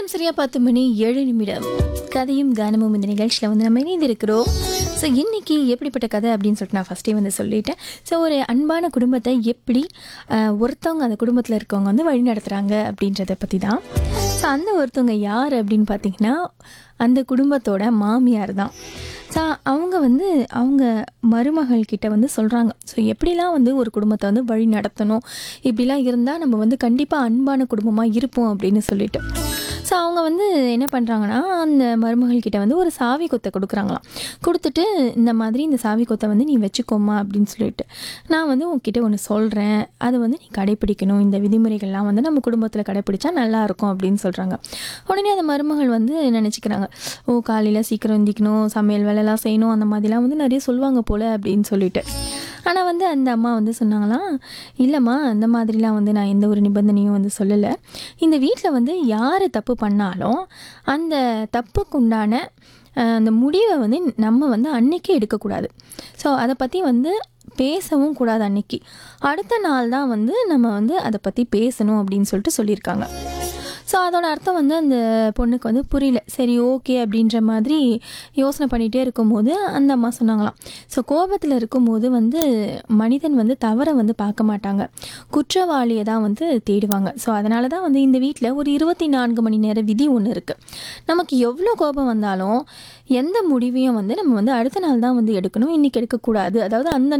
நேரம் சரியா பத்து மணி ஏழு நிமிடம் கதையும் கானமும் இந்த நிகழ்ச்சியில் வந்து நம்ம இணைந்திருக்கிறோம் ஸோ இன்னைக்கு எப்படிப்பட்ட கதை அப்படின்னு சொல்லிட்டு நான் ஃபஸ்ட்டே வந்து சொல்லிட்டேன் ஸோ ஒரு அன்பான குடும்பத்தை எப்படி ஆஹ், ஒருத்தவங்க அந்த குடும்பத்தில் இருக்கவங்க வந்து வழி நடத்துகிறாங்க அப்படின்றத பற்றி தான் ஸோ அந்த ஒருத்தவங்க யார் அப்படின்னு பார்த்தீங்கன்னா அந்த குடும்பத்தோட மாமியார் தான் ஸோ அவங்க வந்து அவங்க மருமகள் கிட்ட வந்து சொல்கிறாங்க ஸோ எப்படிலாம் வந்து ஒரு குடும்பத்தை வந்து வழி நடத்தணும் இப்படிலாம் இருந்தால் நம்ம வந்து கண்டிப்பாக அன்பான குடும்பமாக இருப்போம் அப்படின்னு சொல்லிட்டு ஸோ அவங்க வந்து என்ன பண்ணுறாங்கன்னா அந்த மருமகள் கிட்ட வந்து ஒரு சாவி கொத்தை கொடுக்குறாங்களாம் கொடுத்துட்டு இந்த மாதிரி இந்த சாவி கொத்தை வந்து நீ வச்சுக்கோமா அப்படின்னு சொல்லிட்டு நான் வந்து உன்கிட்ட ஒன்று சொல்கிறேன் அதை வந்து நீ கடைப்பிடிக்கணும் இந்த விதிமுறைகள்லாம் வந்து நம்ம குடும்பத்தில் கடைப்பிடிச்சா நல்லா இருக்கும் அப்படின்னு சொல்கிறாங்க உடனே அந்த மருமகள் வந்து நினச்சிக்கிறாங்க ஓ காலையில் சீக்கிரம் எந்திக்கணும் சமையல் வேலைலாம் செய்யணும் அந்த மாதிரிலாம் வந்து நிறைய சொல்லுவாங்க போல் அப்படின்னு சொல்லிட்டு ஆனால் வந்து அந்த அம்மா வந்து சொன்னாங்களாம் இல்லைம்மா அந்த மாதிரிலாம் வந்து நான் எந்த ஒரு நிபந்தனையும் வந்து சொல்லலை இந்த வீட்டில் வந்து யார் தப்பு பண்ணாலும் அந்த தப்புக்கு உண்டான அஹ், அந்த முடிவை வந்து நம்ம வந்து அன்னைக்கே எடுக்கக்கூடாது ஸோ அதை பற்றி வந்து பேசவும் கூடாது அன்னைக்கு அடுத்த நாள் தான் வந்து நம்ம வந்து அதை பற்றி பேசணும் அப்படின்னு சொல்லிட்டு சொல்லியிருக்காங்க ஸோ அதோட அர்த்தம் வந்து அந்த பொண்ணுக்கு வந்து புரியல சரி ஓகே அப்படின்ற மாதிரி யோசனை பண்ணிகிட்டே இருக்கும்போது அந்த அம்மா சொன்னாங்களாம் ஸோ கோபத்தில் இருக்கும்போது வந்து மனிதன் வந்து தவறை வந்து பார்க்க மாட்டாங்க குற்றவாளியை தான் வந்து தேடுவாங்க ஸோ அதனால தான் வந்து இந்த வீட்டில் ஒரு இருபத்தி நான்கு மணி நேர விதி ஒன்று இருக்குது நமக்கு எவ்வளோ கோபம் வந்தாலும் எந்த முடிவையும் வந்து நம்ம வந்து அடுத்த நாள் தான் வந்து எடுக்கணும் இன்றைக்கி எடுக்கக்கூடாது அதாவது அந்த